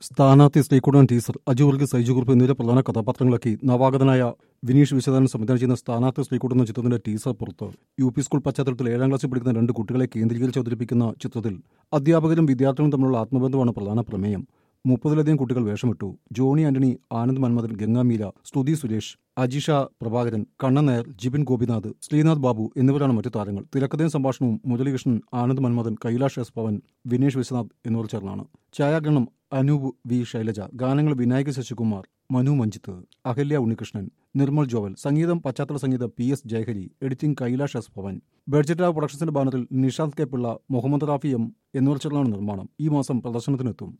സ്ഥാനാർത്ഥി ശ്രീകുടൻ ടീസർ അജുവർഗി സൈജുകുറുപ്പ് എന്നിവരെ പ്രധാന കഥാപാത്രങ്ങളാക്കി നവാഗതനായ വിനീഷ് വിശ്വനാഥൻ സംവിധാനം ചെയ്യുന്ന സ്ഥാനാർത്ഥി ശ്രീകുടൻ എന്ന ചിത്രത്തിന്റെ ടീസർ പുറത്ത് യു പി സ്കൂൾ പശ്ചാത്തലത്തിൽ ഏഴാം ക്ലാസ്സിൽ പഠിക്കുന്ന രണ്ട് കുട്ടികളെ കേന്ദ്രീകരിച്ച് അവതരിപ്പിക്കുന്ന ചിത്രത്തിൽ അധ്യാപകരും വിദ്യാർത്ഥികളും തമ്മിലുള്ള ആത്മബന്ധമാണ് പ്രധാന പ്രമേയം മുപ്പതിലധികം കുട്ടികൾ വേഷമിട്ടു ജോണി ആന്റണി ആനന്ദ് മന്മഥൻ ഗംഗാമീല സ്തുതി സുരേഷ് അജിഷ പ്രഭാകരൻ കണ്ണൻ നായർ ജിബിൻ ഗോപിനാഥ് ശ്രീനാഥ് ബാബു എന്നിവരാണ് മറ്റു താരങ്ങൾ തിരക്കഥയും സംഭാഷണവും മുരളീകൃഷ്ണൻ ആനന്ദ് മന്മഥൻ കൈലാഷ് എസ് പവൻ വിനേഷ് വിശ്വനാഥ് എന്നിവർ ചേർന്നാണ് ഛായാഗ്രഹണം അനൂപ് വി ശൈലജ ഗാനങ്ങൾ വിനായക ശശികുമാർ മനു മഞ്ജിത്ത് അഹല്യ ഉണ്ണികൃഷ്ണൻ നിർമ്മൽ ജോവൽ സംഗീതം പശ്ചാത്തല സംഗീതം P S Jayahari editing Kailash S Pavan budget പ്രൊഡക്ഷൻസിന്റെ ബാനറിൽ നിഷാന്ത് കെ പിള്ള മുഹമ്മദ് റാഫി എം എന്നിവർ ചേർന്നാണ് നിർമ്മാണം ഈ മാസം പ്രദർശനത്തിനെത്തും